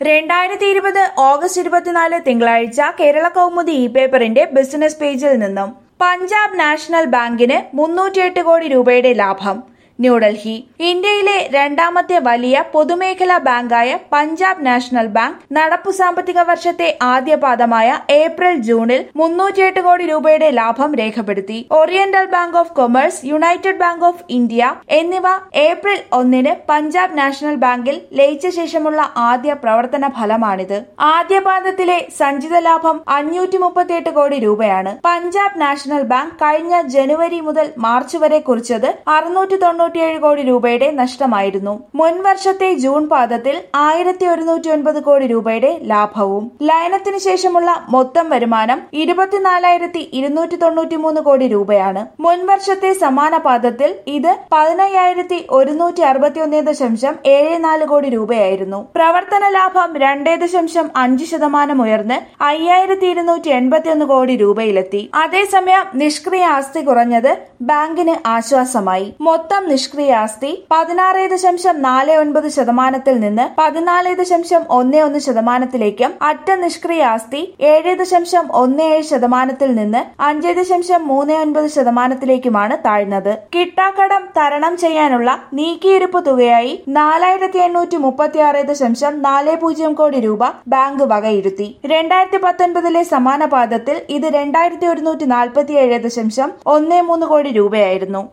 രണ്ടായിരത്തി ഇരുപത് ഓഗസ്റ്റ് ഇരുപത്തിനാല് തിങ്കളാഴ്ച കേരള കൗമുദി ഇ പേപ്പറിന്റെ ബിസിനസ് പേജിൽ നിന്നും പഞ്ചാബ് നാഷണൽ ബാങ്കിന് മുന്നൂറ്റിയെട്ട് കോടി രൂപയുടെ ലാഭം ന്യൂഡൽഹി ഇന്ത്യയിലെ രണ്ടാമത്തെ വലിയ പൊതുമേഖലാ ബാങ്കായ പഞ്ചാബ് നാഷണൽ ബാങ്ക് നടപ്പു സാമ്പത്തിക വർഷത്തെ ആദ്യ പാദമായ ഏപ്രിൽ ജൂണിൽ മുന്നൂറ്റിയെട്ട് കോടി രൂപയുടെ ലാഭം രേഖപ്പെടുത്തി Oriental Bank of Commerce United Bank of India എന്നിവ ഏപ്രിൽ ഒന്നിന് പഞ്ചാബ് നാഷണൽ ബാങ്കിൽ ലയിച്ച ശേഷമുള്ള ആദ്യ പ്രവർത്തന ഫലമാണിത് ആദ്യ പാദത്തിലെ സഞ്ചിത ലാഭം അഞ്ഞൂറ്റി മുപ്പത്തിയെട്ട് കോടി രൂപയാണ് പഞ്ചാബ് നാഷണൽ ബാങ്ക് കഴിഞ്ഞ ജനുവരി മുതൽ മാർച്ച് വരെ കുറിച്ചത് അറുന്നൂറ്റി തൊണ്ണൂറ്റിയേഴ് കോടി രൂപയുടെ നഷ്ടമായിരുന്നു മുൻ വർഷത്തെ ജൂൺ പാദത്തിൽ ആയിരത്തി ഒരുന്നൂറ്റി ഒൻപത് കോടി രൂപയുടെ ലാഭവും ലയനത്തിന് ശേഷമുള്ള മൊത്തം വരുമാനം ഇരുപത്തിനാലായിരത്തി ഇരുന്നൂറ്റി തൊണ്ണൂറ്റി മൂന്ന് കോടി രൂപയാണ് മുൻ വർഷത്തെ സമാന പാദത്തിൽ ഇത് പതിനയ്യായിരത്തി ഒരുന്നൂറ്റി അറുപത്തിയൊന്ന് ദശാംശം ഏഴ് നാല് കോടി രൂപയായിരുന്നു പ്രവർത്തന ലാഭം രണ്ടേ ദശാംശം അഞ്ച് ശതമാനം ഉയർന്ന് അയ്യായിരത്തി ഇരുന്നൂറ്റി എൺപത്തിയൊന്ന് കോടി രൂപയിലെത്തി അതേസമയം നിഷ്ക്രിയ ആസ്തി കുറഞ്ഞത് ബാങ്കിന് ആശ്വാസമായി മൊത്തം നിഷ്ക്രിയ ആസ്തി പതിനാറ് ദശാംശം നാല് ഒൻപത് ശതമാനത്തിൽ നിന്ന് പതിനാല് ദശാംശം ഒന്ന് ഒന്ന് ശതമാനത്തിലേക്കും അറ്റ നിഷ്ക്രിയ ആസ്തി ഏഴ് ദശാംശം ഒന്ന് ഏഴ് ശതമാനത്തിൽ നിന്ന് അഞ്ച് ദശാംശം മൂന്ന് ഒൻപത് ശതമാനത്തിലേക്കുമാണ് താഴ്ന്നത് കിട്ടാക്കടം തരണം ചെയ്യാനുള്ള നീക്കിയിരുപ്പ് തുകയായി നാലായിരത്തി എണ്ണൂറ്റി മുപ്പത്തി ആറ് ദശാംശം നാല് പൂജ്യം കോടി രൂപ ബാങ്ക് വകയിരുത്തി രണ്ടായിരത്തി പത്തൊൻപതിലെ സമാന പാദത്തിൽ ഇത് രണ്ടായിരത്തി ഒരുന്നൂറ്റി നാൽപ്പത്തി ഏഴ് ദശാംശം ഒന്ന് മൂന്ന് കോടി രൂപയായിരുന്നു